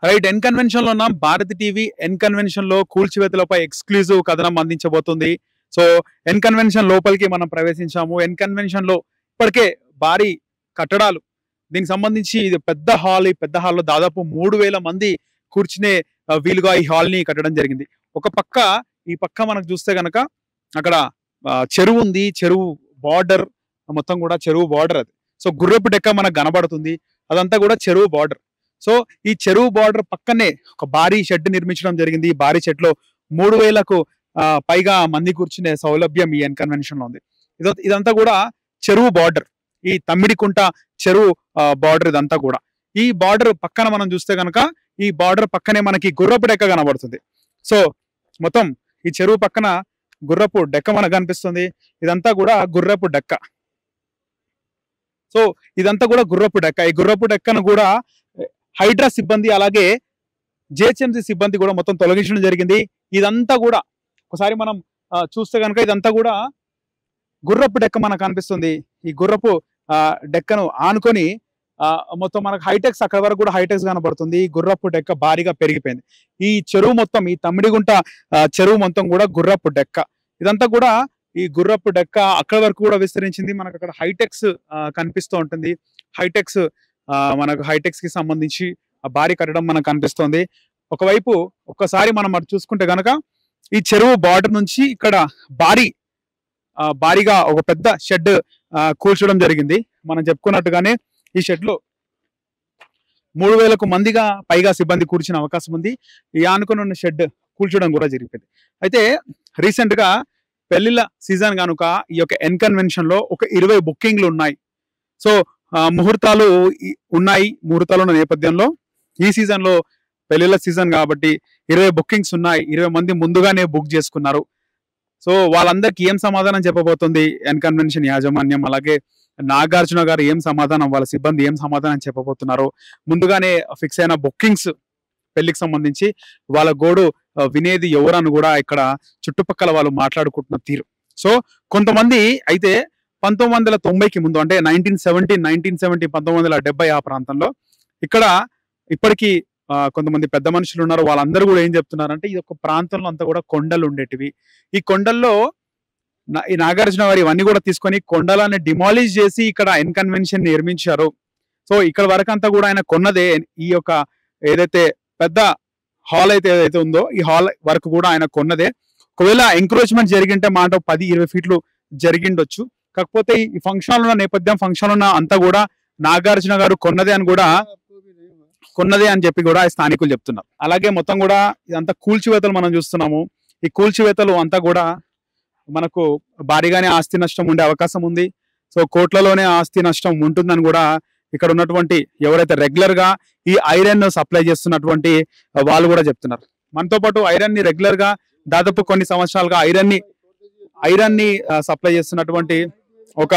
Right N convention లో ఉన్నాం Bharati TV N convention లో కూల్చివేతలపై ఎక్స్క్లూజివ్ కథనం అందించబోతుంది సో ఎన్ కన్వెన్షన్ లోపలికి మనం ప్రవేశించాము ఎన్ కన్వెన్షన్ లో ఇప్పటికే భారీ కట్టడాలు దీనికి సంబంధించి ఇది పెద్ద హాల్ ఈ పెద్ద హాల్లో దాదాపు మూడు వేల మంది కూర్చునే ఆ, వీలుగా ఈ హాల్ ని కట్టడం జరిగింది ఒక పక్క ఈ పక్క మనకు చూస్తే గనక అక్కడ ఆ, చెరువు ఉంది చెరువు బార్డర్ మొత్తం కూడా చెరువు బార్డర్ అది సో గుర్రపు డెక్క మనకు కనబడుతుంది అదంతా కూడా చెరువు బార్డర్ సో ఈ చెరువు బార్డర్ పక్కనే ఒక భారీ షెడ్ నిర్మించడం జరిగింది ఈ భారీ షెడ్ లో మూడు వేలకు ఆ, పైగా మంది కూర్చునే సౌలభ్యం ఈ ఎన్ కన్వెన్షన్ లో ఉంది ఇద- ఇదంతా కూడా చెరువు బార్డర్ ఈ తమ్మిడికుంట చెరువు బార్డర్ ఇదంతా కూడా ఈ బార్డర్ పక్కన మనం చూస్తే గనక ఈ బార్డర్ పక్కనే మనకి గుర్రపు డెక్క కనబడుతుంది సో మొత్తం ఈ చెరువు పక్కన గుర్రపు డెక్క మనకు కనిపిస్తుంది ఇదంతా కూడా గుర్రపు డెక్క సో ఇదంతా కూడా గుర్రపు డెక్క ఈ గుర్రపు డెక్కను కూడా హైడ్రా సిబ్బంది అలాగే జిహెచ్ఎంసి సిబ్బంది కూడా మొత్తం తొలగించడం జరిగింది ఇదంతా కూడా ఒకసారి మనం ఆ, చూస్తే కనుక ఇదంతా కూడా గుర్రపు డెక్క మనకు కనిపిస్తుంది ఈ గుర్రపు ఆ, డెక్కను ఆనుకొని ఆ, మొత్తం మనకు హైటెక్స్ అక్కడ వరకు కూడా హైటెక్స్ కనబడుతుంది ఈ గుర్రపు డెక్క భారీగా పెరిగిపోయింది ఈ చెరువు మొత్తం ఈ తమ్మిడిగుంట ఆ, చెరువు మొత్తం కూడా గుర్రపు డెక్క ఇదంతా కూడా ఈ గుర్రపు డెక్క అక్కడ వరకు కూడా విస్తరించింది మనకు అక్కడ హైటెక్స్ ఆ, కనిపిస్తూ ఉంటుంది హైటెక్స్ ఆ, మనకు హైటెక్స్ కి సంబంధించి ఆ భారీ కట్టడం మనకు కనిపిస్తోంది ఒకవైపు ఒక్కసారి మనం అటు చూసుకుంటే గనక ఈ చెరువు బార్డర్ నుంచి ఇక్కడ భారీ ఆ, భారీగా ఒక పెద్ద షెడ్ కూల్చడం జరిగింది మనం చెప్పుకున్నట్టుగానే ఈ షెడ్ లో మూడు వేలకు మందిగా పైగా సిబ్బంది కూర్చునే అవకాశం ఉంది ఈ ఆనుకుని ఉన్న షెడ్ కూల్చడం కూడా జరిగింది అయితే రీసెంట్ గా పెళ్లిళ్ళ సీజన్ కనుక ఈ యొక్క ఎన్ కన్వెన్షన్ లో ఒక ఇరవై బుకింగ్లు ఉన్నాయి సో ఆ, ముహూర్తాలు ఈ- ఉన్నాయి ముహూర్తాలు ఉన్న నేపథ్యంలో ఈ సీజన్ లో పెళ్లిళ్ళ సీజన్ కాబట్టి ఇరవై బుకింగ్స్ ఉన్నాయి ఇరవై మంది ముందుగానే బుక్ చేసుకున్నారు సో వాళ్ళందరికీ ఏం సమాధానం చెప్పబోతుంది ఎన్ కన్వెన్షన్ యాజమాన్యం అలాగే నాగార్జున గారు ఏం సమాధానం వాళ్ళ సిబ్బంది ఏం సమాధానం చెప్పబోతున్నారు ముందుగానే ఫిక్స్ అయిన బుకింగ్స్ పెళ్లికి సంబంధించి వాళ్ళ గోడు ఆ, వినేది ఎవరని కూడా ఇక్కడ చుట్టుపక్కల వాళ్ళు మాట్లాడుకుంటున్న తీరు సో కొంతమంది అయితే పంతొమ్మిది వందల తొంభైకి ముందు అంటే నైన్టీన్ సెవెంటీ నైన్టీన్ సెవెంటీ పంతొమ్మిది వందల డెబ్బై ఆ ప్రాంతంలో ఇక్కడ ఇప్పటికీ ఆ, కొంతమంది పెద్ద మనుషులు ఉన్నారు వాళ్ళందరూ కూడా ఏం చెప్తున్నారంటే ఈ యొక్క ప్రాంతంలో అంతా కూడా కొండలు ఉండేటివి ఈ కొండల్లో నా- ఈ నాగార్జున వారు ఇవన్నీ కూడా తీసుకొని కొండలని డిమాలిష్ చేసి ఇక్కడ ఎన్ కన్వెన్షన్ నిర్మించారు సో ఇక్కడ వరకు అంతా కూడా ఆయన కొన్నదే ఈ యొక్క ఏదైతే పెద్ద హాల్ అయితే ఏదైతే ఉందో ఈ హాల్ వరకు కూడా ఆయన కొన్నదే ఒకవేళ ఎంక్రోచ్మెంట్ జరిగింటే మాట పది ఇరవై ఫీట్లు జరిగిండొచ్చు కాకపోతే ఈ ఫంక్షన్ ఉన్న నేపథ్యం ఫంక్షన్ ఉన్న అంతా కూడా నాగార్జున గారు కొన్నదే అని కూడా కొన్నదే అని చెప్పి కూడా స్థానికులు చెప్తున్నారు అలాగే మొత్తం కూడా ఇదంతా కూల్చివేతలు మనం చూస్తున్నాము ఈ కూల్చివేతలు అంతా కూడా మనకు భారీగానే ఆస్తి నష్టం ఉండే అవకాశం ఉంది సో కోట్లలోనే ఆస్తి నష్టం ఉంటుందని కూడా ఇక్కడ ఉన్నటువంటి ఎవరైతే రెగ్యులర్ గా ఈ ఐరన్ సప్లై చేస్తున్నటువంటి వాళ్ళు కూడా చెప్తున్నారు మనతో పాటు ఐరన్ ని రెగ్యులర్ గా దాదాపు కొన్ని సంవత్సరాలుగా ఐరన్ ని ఐరన్ ని సప్లై చేస్తున్నటువంటి ఒక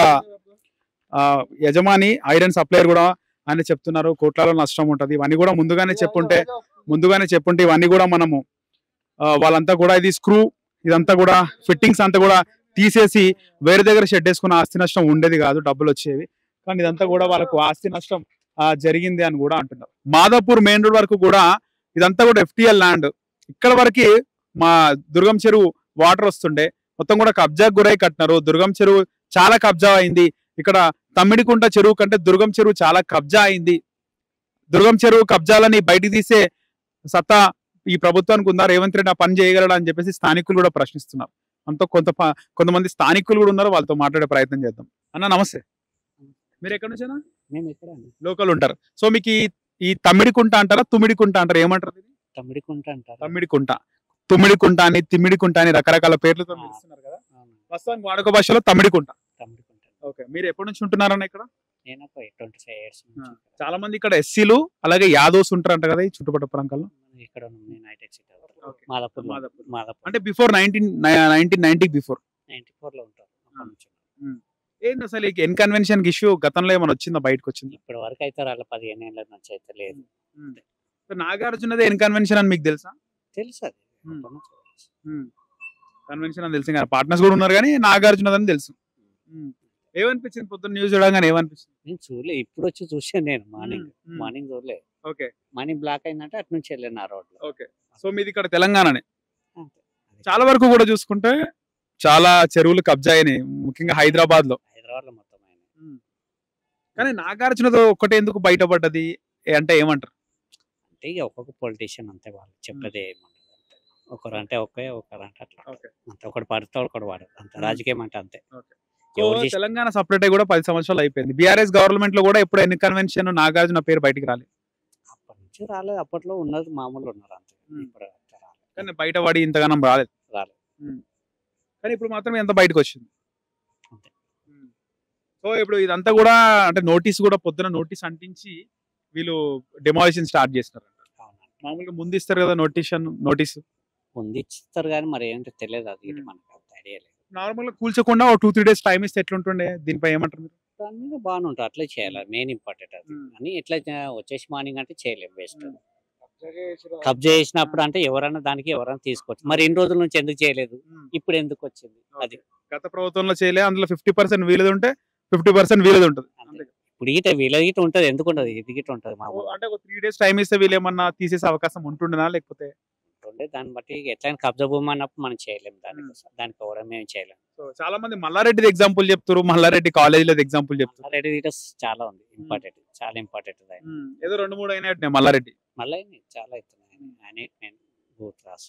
ఆ, యజమాని ఐరన్ సప్లైయర్ కూడా ఆయన చెప్తున్నారు కోట్లలో నష్టం ఉంటది ఇవన్నీ కూడా ముందుగానే చెప్పుంటే ముందుగానే చెప్పుంటే ఇవన్నీ కూడా మనము ఆ, వాళ్ళంతా కూడా ఇది స్క్రూ ఇదంతా కూడా ఫిట్టింగ్స్ అంతా కూడా తీసేసి వేరే దగ్గర షెడ్ వేసుకున్న ఆస్తి నష్టం ఉండేది కాదు డబ్బులు వచ్చేవి కానీ ఇదంతా కూడా వాళ్ళకు ఆస్తి నష్టం ఆ, జరిగింది అని కూడా అంటున్నారు మాదాపూర్ మెయిన్ రోడ్ వరకు కూడా ఇదంతా కూడా ఎఫ్టిఎల్ ల్యాండ్ ఇక్కడ వరకు మా దుర్గం చెరువు వాటర్ వస్తుండే మొత్తం కూడా కబ్జాకు గురై కట్టినారు దుర్గం చెరువు చాలా కబ్జా అయింది ఇక్కడ తమ్మిడికుంట చెరువు కంటే దుర్గం చెరువు చాలా కబ్జా అయింది దుర్గం చెరువు కబ్జాలని బయటికి తీసే సత్తా ఈ ప్రభుత్వానికి ఉందా రేవంత్ రెడ్డి ఆ పని చేయగలడా అని చెప్పేసి స్థానికులు కూడా ప్రశ్నిస్తున్నారు అంతా కొంత ప- కొంతమంది స్థానికులు కూడా ఉన్నారు వాళ్ళతో మాట్లాడే ప్రయత్నం చేద్దాం అన్న నమస్తే మీరు ఎక్కడి నుంచేనా మేము ఎక్కడ అండి లోకల్ ఉంటారు సో మీకు ఈ ఈ తమ్మిడికుంట అంటారా తుమ్మిడికుంట అంటారా ఏమంటారు ఇది? తమ్మిడికుంట అంటారు తమ్మిడికుంట తుమ్మిడికుంట అని తిమ్మిడికుంట అని రకరకాల పేర్లతో ఆ. పిలుస్తున్నారు కదా అవును, ప్రస్తుతానికి వాడుక భాషలో తమ్మిడికుంట తమ్మిడికుంట ఓకే మీరు ఎప్పటి నుంచి ఉంటున్నారన్న ఇక్కడ నేను ఒక ట్వంటీ ఫైవ్ ఇయర్స్ నుంచి ఆ. ఇక్కడ. చాలా మంది ఇక్కడ ఎస్సీలు అలాగే యాదవ్స్ ఉంటారంట కదా ఈ చుట్టుపక్కల ప్రాంతాల్లో మనం ఇక్కడ ఉన్నాం నేను హైటెక్ సిటీ ఓకే. మాదాపూర్ మాదాపూర్. మాదాపూర్ అంటే before nineteen nineteen ninety before ninety four లో ఉంటాం ఆ. అప్పటి నుంచి. ఏంటి అసలు ఈ ఎన్కన్వెన్షన్ ఇష్యూ గతంలో ఏమైనా వచ్చిందా బయటకు వచ్చింది ఇప్పటి వరకు అయితే వాళ్ళ పదిహేను ఏళ్ళ నుంచి అయితే లేదు నాగార్జునదే ఎన్కన్వెన్షన్ అని మీకు తెలుసా తెలుసు అది ఉమ్. అప్పటి నుంచి తెలుసు. కన్వెన్షన్ అని తెలుసు ఇంకా పార్ట్నర్స్ కూడా ఉన్నారు కానీ నాగార్జునదని తెలుసు ఉమ్. ఏమనిపించింది పొద్దున్న న్యూస్ చూడగానే ఏమనిపించింది నేను చూడలే ఇప్పుడు వచ్చి చూసాను నేను మార్నింగ్ ఉమ్. మార్నింగ్ చూడలే ఓకే మనీ బ్లాక్ అయిందంటే అటు నుంచి వెళ్ళిన ఆ రోడ్లో ఓకే సో మీది ఇక్కడ తెలంగాణనే అంతే. చాలా వరకు కూడా చూసుకుంటే చాలా చెరువులు కబ్జా అయినాయి ముఖ్యంగా హైదరాబాద్ లో హైదరాబాద్ లో మొత్తం అయినాయి కానీ నాగార్జునతో ఒక్కటే ఎందుకు బయటపడ్డది ఏ- అంటే ఏమంటారు అంటే ఇక ఒక్కొక్క పొలిటీషియన్ అంతే వాళ్ళు చెప్పేది ఏమంటారు అంతే ఒకరు అంటే ఒకే ఒకరు అంటే అట్లా ఓకే. అంతే ఒకటి పడితే ఒకటి వాడు అంతే మ్మ్. రాజకీయం అంటే అంతే ఓకే. ఎవరు సో చేసిన- తెలంగాణ సపరేట్ అయ్యి కూడా పది సంవత్సరాలు అయిపోయింది బీఆర్ఎస్ గవర్నమెంట్ లో కూడా ఎప్పుడు ఎన్ని కన్వెన్షన్ నాగార్జున పేరు బయటికి రాలేదు అప్పటి నుంచి రాలేదు అప్పట్లో ఉన్నది మామూలు ఉన్నారు అంతే మ్మ్. ఇప్పుడు అంతే రాలేదు. కానీ బయట పడి ఇంతగానం రాలేదు రాలేదు. కానీ ఇప్పుడు మాత్రం ఎంత బయటకు వచ్చింది అంతే. సో ఇప్పుడు ఇదంతా కూడా అంటే నోటీస్ కూడా పొద్దున నోటీస్ అంటించి వీళ్ళు డెమాలిషన్ స్టార్ట్ చేస్తున్నారు అవునండి. మామూలుగా ముందు ఇస్తారు కదా నోటీషన్ నోటీస్ ముందు ఇస్తారు కానీ మరి ఏంటో తెలియదు అది ఇటు మ్మ్. మనకు అంత ఐడియా లేదు నార్మల్ గా కూల్చకుండా ఒక టూ త్రీ డేస్ టైం ఇస్తే ఎట్లుంటుండే దీనిపై ఏమంటారు మీరు దాని మీద బాగానే ఉంటుంది అట్లే చేయాలి మెయిన్ ఇంపార్టెంట్ అది మ్మ్. అని ఎట్లా చే- వచ్చేసి మార్నింగ్ అంటే చేయలేం వేస్ట్ కబ్జా చేసినప్పుడు అంటే ఎవరైనా దానికి ఎవరైనా తీసుకోవచ్చు మరి ఇన్ని రోజుల నుంచి ఎందుకు చేయలేదు ఇప్పుడు ఎందుకు వచ్చింది అది గత ప్రభుత్వంలో చేయలే అందులో ఫిఫ్టీ పర్సెంట్ వీలది ఉంటే ఫిఫ్టీ పర్సెంట్ వీలది ఉంటుంది అంతే. ఇప్పుడు ఈట వీళ్ళ గీట ఉంటది ఎందుకు ఉండదు ఇది గీట ఉంటది మామూలు అంటే ఒక త్రీ డేస్ టైం ఇస్తే వీళ్ళు ఏమన్నా తీసేసే అవకాశం ఉంటుండేనా లేకపోతే ఉండే దాన్ని బట్టి ఎట్లయినా కబ్జా భూమి అన్నప్పుడు మనం చేయలేం దానికి దానికి కూడా మేము చేయలేం సో చాలా మంది మల్లారెడ్డిది ఎగ్జాంపుల్ చెప్తారు మల్లారెడ్డి కాలేజ్ లో ఎగ్జాంపుల్ చెప్తారు ఆల్రెడీ డీటెయిల్స్ చాలా ఉంది ఇంపార్టెంట్ చాలా ఇంపార్టెంట్ అది ఉమ్, ఏదో రెండు మూడు అయినట్టు మల్లారెడ్డి మళ్ళీ చాలా అవుతున్నాయి అని నేను బూత్ రాసు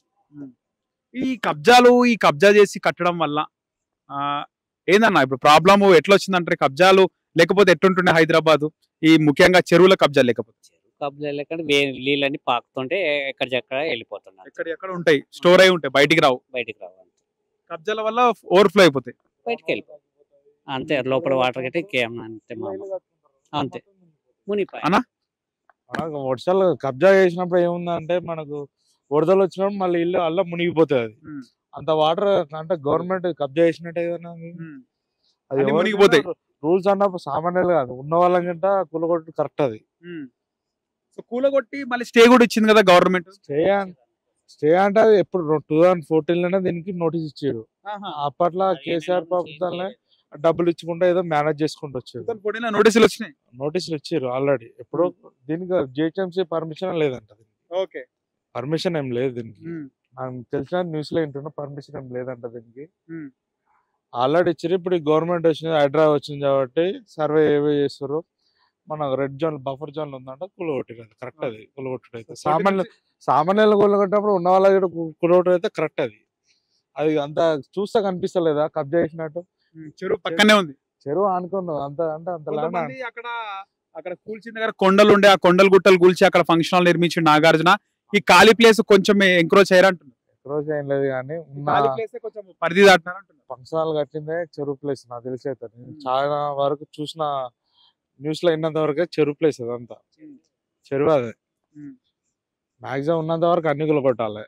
ఈ కబ్జాలు ఈ కబ్జా చేసి కట్టడం వల్ల ఆ ఏందన్నా ఇప్పుడు ప్రాబ్లమ్ ఎట్లా వచ్చిందంటే కబ్జాలు లేకపోతే ఎట్లుంటుండే హైదరాబాద్ ఈ ముఖ్యంగా చెరువుల కబ్జా లేకపోతే చెరువు కబ్జా లేకుండా వే- నీళ్ళని పాకుతుంటే ఎక్కడ చెక్కడ వెళ్ళిపోతున్నాయి ఎక్కడ ఎక్కడ ఉంటాయి స్టోర్ అయి ఉంటాయి బయటికి రావు బయటికి రావాలి కబ్జాల వల్ల ఓవర్ఫ్లో అయిపోతాయి బయటికి వెళ్ళిపోవాలి అంతే లోపల వాటర్ గట్టి కేమ్ అంతే మామ అంతే మునిపాయి అన్న? మనకు వర్షాలు కబ్జా చేసినప్పుడు ఏముందంటే మనకు వరదలు వచ్చినప్పుడు మళ్ళీ ఇల్లు అల్ల మునిగిపోతుంది అది ఉమ్. అంత వాటర్ అంటే గవర్నమెంట్ కబ్జా చేసినట్టే కదా అది. ఉమ్. అది అన్ని ఎవరికైనా మునిగిపోతాయి. రూల్స్ అన్నప్పుడు సామాన్యులు కాదు ఉన్న వాళ్ళకంట కులగొట్టు కరెక్ట్ అది ఉమ్. సో కూలగొట్టి మళ్ళీ స్టే కూడా ఇచ్చింది కదా గవర్నమెంట్ స్టే స్టే అంటే అది ఎప్పుడు టూ థౌసండ్ ఫోర్టీన్ లోనే దీనికి నోటీస్ ఇచ్చారు అప్పట్లో కేసీఆర్ ప్రభుత్వంలో డబ్బులు ఇచ్చుకుంటూ ఏదో మేనేజ్ చేసుకుంటూ వచ్చారు నోటీసులు వచ్చినాయి నోటీసులు ఇచ్చారు ఆల్రెడీ ఎప్పుడు దీనికి జిహెచ్ఎంసీ పర్మిషన్ లేదంట ఓకే పర్మిషన్ ఏం లేదు దీనికి నాకు తెలిసిన న్యూస్ లో ఏంటన్నా పర్మిషన్ ఏం లేదంట దీనికి Hmm. ఆల్రెడీ ఇచ్చారు ఇప్పుడు గవర్నమెంట్ వచ్చింది హైదరాబాద్ వచ్చింది కాబట్టి సర్వే ఏవే చేస్తారు మన రెడ్ జోన్ బఫర్ జోన్ ఉందంట కులగొట్టిరు అది కరెక్ట్ అది కులగొట్టుడు అయితే సామాన్య సామాన్యులు కులగొట్టినప్పుడు ఉన్న వాళ్ళ కూడా కులగొట్టుడు అయితే కరెక్ట్ అది అది అంత చూస్తే కనిపిస్తలేదా కబ్జా చేసినట్టు చెరువు పక్కనే ఉంది చెరువు అనుకున్నావు అంత అంటే అంత లాగా కొంతమంది అక్కడ అక్కడ కూల్చిన దగ్గర కొండలు ఉండే ఆ కొండలు గుట్టలు కూల్చి అక్కడ ఫంక్షన్ హాల్ నిర్మించి నాగార్జున ఈ ఖాళీ ప్లేస్ కొంచెం ఎంక్రోచ్ అయ్యారంటున్నారు రోజు ఏం లేదు కానీ ఉన్న ఖాళీ ప్లేస్ కొంచెం పరిధి దాటినారు అంటున్నారు ఫంక్షన్ కట్టిందే చెరువు ప్లేస్ నాకు తెలిసి అయితే నేను Hmm. చాలా వరకు చూసిన న్యూస్ లో విన్నంత వరకు చెరువు ప్లేస్ అదంతా Hmm. చెరువు అదే Hmm. మాక్సిమం ఉన్నంత వరకు అన్ని కుల కొట్టాలి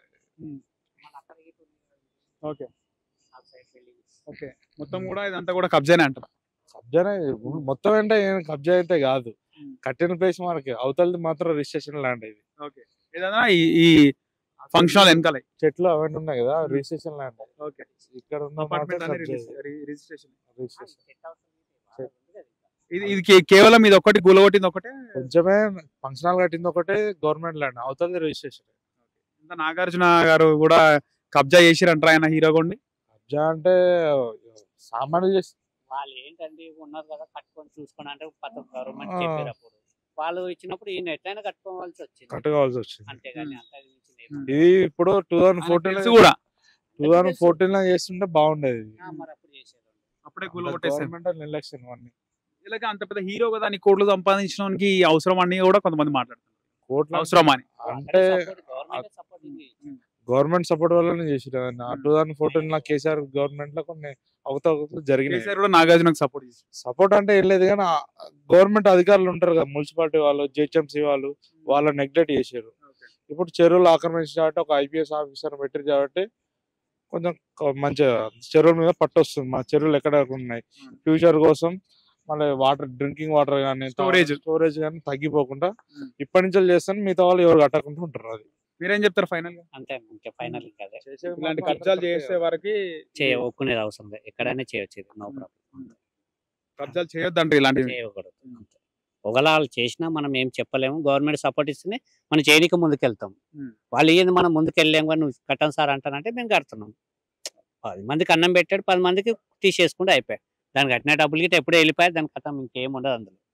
ఓకే ఓకే మొత్తం కూడా ఇదంతా కూడా కబ్జానే అంటారు కబ్జానే మొత్తం అంటే ఏం కబ్జా అయితే కాదు Hmm. కట్టిన ప్లేస్ మనకి అవతలది మాత్రం రిజిస్ట్రేషన్ ల్యాండ్ ఇది ఓకే ఏదైనా ఈ ఈ ఫంక్షన్ హాల్ వెనకాల చెట్లు అవన్నీ ఉన్నాయి కదా Hmm. రిజిస్ట్రేషన్ ల్యాండ్ ఓకే ఇక్కడ ఉన్న అపార్ట్మెంట్ మాత్రం అనేది కబ్జా ఇది. రిజిస్ట్రేషన్ రిజిస్ట్రేషన్ ఇది ఇది కే- కేవలం ఇది ఒకటి గులగొట్టింది ఒకటే కొంచెమే ఫంక్షన్ హాల్ కట్టింది ఒకటే గవర్నమెంట్ ల్యాండ్ అవతలది రిజిస్ట్రేషన్ ఇంకా నాగార్జున గారు కూడా కబ్జా చేసిరంటారు ఆయన హీరో కొండి కబ్జా అంటే సామాన్యులు చేసి వాళ్ళు ఏంటండి ఉన్నారు కదా కట్టుకొని చూసుకొని అంటే కొత్త గవర్నమెంట్ ఆ. చెప్పారు అప్పుడు వాళ్ళు ఇచ్చినప్పుడు ఈయన ఎట్లయినా కట్టుకోవాల్సి వచ్చింది కట్టుకోవాల్సి వచ్చింది అంతేగాని Hmm. అంత మించింది ఏం ఉండదు. ఇది ఇప్పుడు టూ థౌసండ్ ఆయన ఫోర్టీన్ తెలుసు కూడా టూ థౌసండ్ ఫోర్టీన్ లో చేస్తుంటే బాగుండేది ఇది. ఆ, మరి అప్పుడు చేసేది అప్పుడే గులగొట్టేసారు గవర్నమెంట్ నిర్లక్ష్యం అన్ని ఇలాగ అంత పెద్ద హీరో కదా అని కోట్లు సంపాదించడానికి అవసరం అని కూడా కొంతమంది మాట్లాడుతున్నారు కోట్ల అవసరం అని అంటే గవర్నమెంట్ సపోర్ట్ గవర్నమెంట్ సపోర్ట్ వల్లనే చేసిరు Hmm. టూ థౌసండ్ ఫోర్టీన్ లో కేసీఆర్ గవర్నమెంట్ లో కొన్ని అవతవకలు జరిగినాయి కేసీఆర్ కూడా నాగార్జునకు సపోర్ట్ చేశారు సపోర్ట్ అంటే ఏం లేదు కానీ గవర్నమెంట్ అధికారులు ఉంటారు కదా మున్సిపాలిటీ వాళ్ళు జిహెచ్ఎంసీ వాళ్ళు వాళ్ళ నెగ్లెక్ట్ చేశారు ఇప్పుడు చెరువులు ఆక్రమించి కాబట్టి ఒక ఐపీఎస్ ఆఫీసర్ పెట్టారు కాబట్టి కొంచెం క- మంచిగా చెరువుల మీద పట్టు వస్తుంది మా చెరువులు ఎక్కడ ఉన్నాయి Hmm. ఫ్యూచర్ కోసం మళ్ళీ వాటర్ డ్రింకింగ్ వాటర్ కానీ Storage. స్టోరేజ్ కానీ తగ్గిపోకుండా Hmm. ఇప్పటి నుంచి చేస్తాను మిగతా వాళ్ళు ఎవరు కట్టకుండా ఉంటారు అది మీరేం చెప్తారు ఫైనల్ గా అంతే ఇంకా ఫైనల్ ఇంకా అదే ఇలాంటి కబ్జాలు చేసే వారికి చేయ ఒప్పుకునేది అవసరం లేదు ఎక్కడైనా చేయొచ్చు ఇది నో Hmm. ప్రాబ్లం కబ్జాలు చేయొద్దంటారు ఇలాంటివి చేయకూడదు అంతే ఒకవేళ వాళ్ళు చేసినా మనం ఏం చెప్పలేము గవర్నమెంట్ సపోర్ట్ ఇస్తేనే మనం చేయడానికి ముందుకెళ్తాం ఉమ్. వాళ్ళు ఏంది మనం ముందుకెళ్ళాం కానీ నువ్వు కట్టం సార్ అంటానంటే మేము కడుతున్నాం పది మందికి అన్నం పెట్టాడు పది మందికి తీసేసుకుంటే అయిపోయాయి దానికి కట్టిన డబ్బులు గిట్ట ఎప్పుడూ వెళ్ళిపోయాయి దానికి కట్టం ఇంకేం ఉండదు అందులో